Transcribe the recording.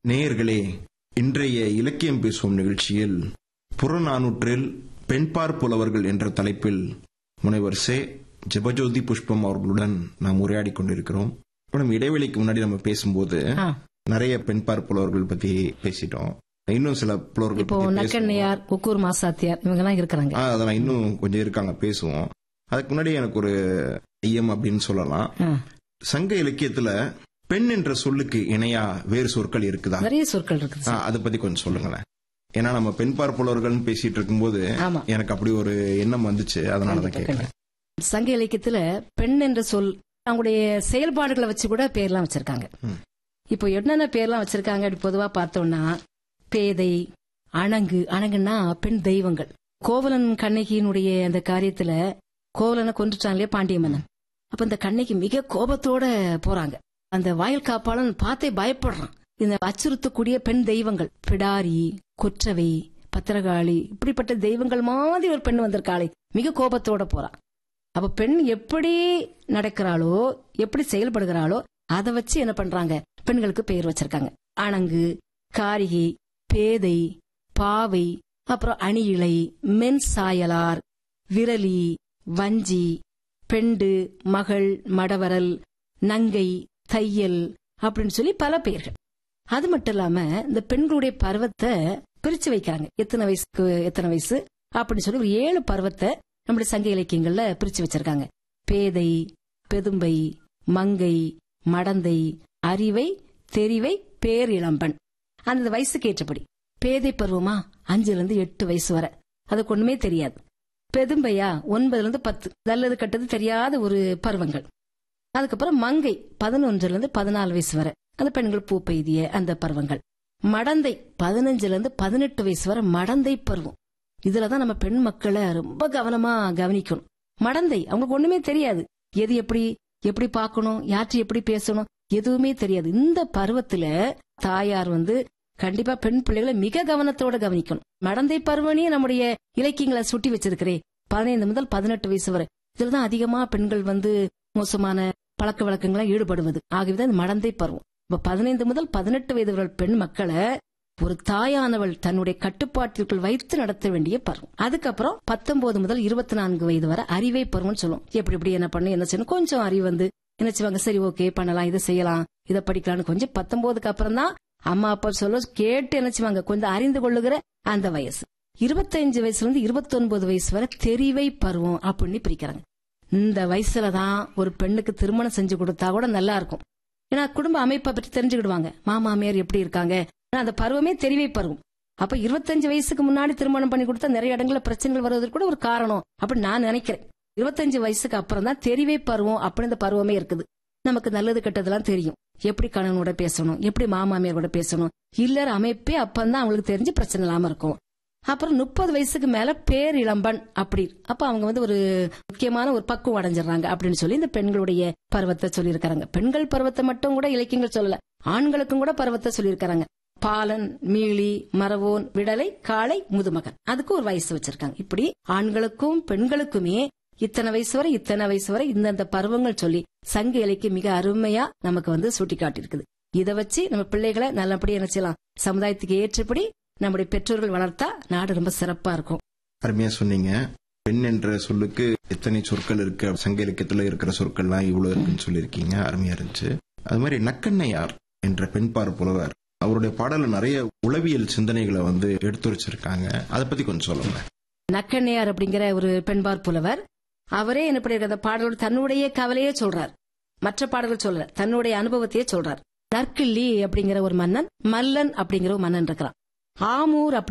நேயர்களே இன்றைய இலக்கியம் பேசுவோம் நிகழ்ச்சியில் புறநானூற்றில் பெண்பார் புலவர்கள் என்ற தலைப்பில் முனைவர் சே ஜெபஜோதி புஷ்பம் அவர்களுடன் நாம் உரையாடி கொண்டிருக்கிறோம் மேடம் இடைவெளிக்கு முன்னாடி நம்ம பேசும்போது ஆ. நிறைய பெண்பார் புலவர்கள் பத்தி பேசிட்டோம் இன்னும் சில புலவர்கள் இப்போ பத்தி பேசுவோம். நக்கண்ணையார் உக்கூர் மாசாத்தியார் இவங்க எல்லாம் இருக்கிறாங்க ஆ, அதெல்லாம் இன்னும் கொஞ்சம் இருக்காங்க பேசுவோம் அதுக்கு முன்னாடி எனக்கு ஒரு ஐயம் அப்படின்னு சொல்லலாம் ஆ. சங்க இலக்கியத்துல பெண் என்ற சொல்லுக்கு இணையா வேறு சொற்கள் இருக்குதா நிறைய சொற்கள் இருக்குது ஆ, அதை பத்தி கொஞ்சம் சொல்லுங்களேன் ஏன்னா நம்ம பெண் பார்ப்பவர்கள் பேசிட்டு இருக்கும்போது ஆமா எனக்கு அப்படி ஒரு எண்ணம் வந்துச்சு அதனாலதான் கண்டிப்பா, கேட்கிறேன் சங்க இலக்கியத்துல பெண் என்ற சொல் அவங்களுடைய செயல்பாடுகளை வச்சு கூட பேர்லாம் வச்சிருக்காங்க ம். இப்போ என்னென்ன பேர்லாம் வச்சிருக்காங்க அப்படி பொதுவா பார்த்தோம்னா பேதை அணங்கு அணங்குன்னா பெண் தெய்வங்கள் கோவலன் கண்ணகியினுடைய அந்த காரியத்துல கோவலனை கொண்டுட்டான் இல்லையா பாண்டிய மன்னன் அப்ப இந்த கண்ணகி மிக கோபத்தோட போறாங்க அந்த வாயில் காப்பாளன் பார்த்தே பயப்படுறான் இந்த அச்சுறுத்தக்கூடிய பெண் தெய்வங்கள் பிடாரி கொற்றவை பத்திரகாளி இப்படிப்பட்ட தெய்வங்கள் மாதிரி ஒரு பெண் வந்திருக்காளே மிக கோபத்தோட போறான் அப்ப பெண் எப்படி நடக்கிறாளோ எப்படி செயல்படுகிறாளோ அதை வச்சு என்ன பண்றாங்க பெண்களுக்கு பெயர் வச்சிருக்காங்க அணங்கு காரிகை பேதை பாவை அப்புறம் அணியிழை மென் சாயலார் விரலி வஞ்சி பெண்டு மகள் மடவரல் நங்கை தையல் அப்படின்னு சொல்லி பல பெயர்கள் அது மட்டும் இல்லாம இந்த பெண்களுடைய பருவத்தை பிரிச்சு வைக்கிறாங்க எத்தனை வயசுக்கு எத்தனை வயசு அப்படின்னு சொல்லி ஒரு ஏழு பருவத்தை நம்முடைய சங்க இலக்கியங்கள்ல பிரிச்சு வச்சிருக்காங்க பேதை பெதும்பை மங்கை மடந்தை அறிவை தெரிவை பேரிளம்பன் அந்த வயசுக்கு ஏற்றபடி பேதை பருவமா அஞ்சுல இருந்து எட்டு வயசு வரை அதுக்கு ஒண்ணுமே தெரியாது பெதும்பையா ஒன்பதுல இருந்து பத்து நல்லது கெட்டது தெரியாத ஒரு பருவங்கள் அதுக்கப்புறம் மங்கை பதினொன்றுல இருந்து பதினாலு வயசு வரை அந்த பெண்கள் பூ பெய்திய அந்த பருவங்கள் மடந்தை பதினஞ்சுல இருந்து பதினெட்டு வயசு வரை மடந்தை பருவம் இதுலதான் நம்ம பெண் மக்களை ரொம்ப கவனமா கவனிக்கணும் மடந்தை அவங்களுக்கு ஒண்ணுமே தெரியாது எது எப்படி எப்படி பார்க்கணும் யார்கிட்ட எப்படி பேசணும் எதுவுமே தெரியாது இந்த பருவத்துல தாயார் வந்து கண்டிப்பா பெண் பிள்ளைகளை மிக கவனத்தோட கவனிக்கணும் மடந்தை பருவனையும் நம்முடைய இலக்கியங்களை சுட்டி வச்சிருக்கிறே பதினைந்து முதல் பதினெட்டு வயசு வரை இதுலதான் அதிகமா பெண்கள் வந்து மோசமான பழக்க வழக்கங்களா ஈடுபடுவது ஆகவேதான் இந்த மடந்தை பருவம் இப்ப பதினைந்து முதல் பதினெட்டு வயது வரை பெண் மக்களை ஒரு தாயானவள் தன்னுடைய கட்டுப்பாட்டிற்குள் வைத்து நடத்த வேண்டிய பருவம் அதுக்கப்புறம் பத்தொன்பது முதல் இருபத்தி நான்கு வயது வரை அறிவை பருவம்னு சொல்லுவோம் எப்படி எப்படி என்ன பண்ணு என்ன செய்யணும் கொஞ்சம் அறிவு வந்து என்ன செய்வாங்க சரி ஓகே பண்ணலாம் இதை செய்யலாம் இதை படிக்கலாம்னு கொஞ்சம் பத்தொன்பதுக்கு அப்புறம் தான் அம்மா அப்பா சொல்ல கேட்டு என்ன செய்வாங்க கொஞ்சம் அறிந்து கொள்ளுகிற அந்த வயசு இருபத்தஞ்சு வயசுல இருந்து இருபத்தி ஒன்பது வயசு வரை தெரிவை பருவம் அப்படின்னு பிரிக்கிறாங்க இந்த வயசுல தான் ஒரு பெண்ணுக்கு திருமணம் செஞ்சு கொடுத்தா கூட நல்லா இருக்கும் ஏன்னா குடும்ப அமைப்பை பற்றி தெரிஞ்சுக்கிடுவாங்க மாமாமியார் எப்படி இருக்காங்க ஆனா அந்த பருவமே தெரிவை பருவம் அப்ப இருபத்தஞ்சு வயசுக்கு முன்னாடி திருமணம் பண்ணி கொடுத்தா நிறைய இடங்கள்ல பிரச்சனைகள் வருவதற்கு கூட ஒரு காரணம் அப்படின்னு நான் நினைக்கிறேன் இருபத்தஞ்சு வயசுக்கு அப்புறம் தான் தெரிவை பருவம் அப்படின்னு இந்த பருவமே இருக்குது நமக்கு நல்லது கெட்டதெல்லாம் தெரியும் எப்படி கணவனோட பேசணும் எப்படி மாமாமியாரோட பேசணும் இல்லற அமைப்பே அப்பந்தான் அவங்களுக்கு தெரிஞ்சு பிரச்சனை இல்லாம இருக்கும் அப்புறம் முப்பது வயசுக்கு மேல பேர் இளம்பன் அப்படி அப்ப அவங்க வந்து ஒரு முக்கியமான ஒரு பக்குவம் அடைஞ்சிடறாங்க அப்படின்னு சொல்லி இந்த பெண்களுடைய பருவத்தை சொல்லியிருக்காங்க பெண்கள் பருவத்தை மட்டும் கூட இலக்கியங்கள் சொல்லல ஆண்களுக்கும் கூட பருவத்தை சொல்லியிருக்காங்க பாலன் மீளி மரவோன் விடலை காளை முதுமகன் அதுக்கு ஒரு வயசு வச்சிருக்காங்க இப்படி ஆண்களுக்கும் பெண்களுக்குமே இத்தனை வயசு வரை இத்தனை வயசு வரை இந்தந்த பருவங்கள் சொல்லி சங்க இலக்கியம் மிக அருமையா நமக்கு வந்து சுட்டி காட்டியிருக்குது இதை வச்சு நம்ம பிள்ளைகளை நல்லபடியா என்ன செய்யலாம் சமுதாயத்துக்கு ஏற்றபடி நம்முடைய பெற்றோர்கள் வளர்த்தா நாடு ரொம்ப சிறப்பா இருக்கும் அருமையா சொன்னீங்க பெண் என்ற சொல்லுக்கு எத்தனை சொற்கள் இருக்கு சங்க இலக்கியத்துல இருக்கிற சொற்கள்லாம் இவ்வளவு இருக்குன்னு சொல்லியிருக்கீங்க அருமையா இருந்துச்சு அது மாதிரி நக்கண்ணையார் என்ற பெண்பார் புலவர் அவருடைய பாடல நிறைய உளவியல் சிந்தனைகளை வந்து எடுத்துரைச்சிருக்காங்க அதை பத்தி கொஞ்சம் சொல்லுங்க நக்கண்ணையார் அப்படிங்கிற ஒரு பெண்பார் புலவர் அவரே என்ன பண்ணிருக்க பாடலோட தன்னுடைய கவலையே சொல்றார் மற்ற பாடல்கள் சொல்லல தன்னுடைய அனுபவத்தையே சொல்றார் நற்கிள்ளி அப்படிங்கிற ஒரு மன்னன் மல்லன் அப்படிங்கிற ஒரு மன்னன் இருக்கிறான் ஆமூர்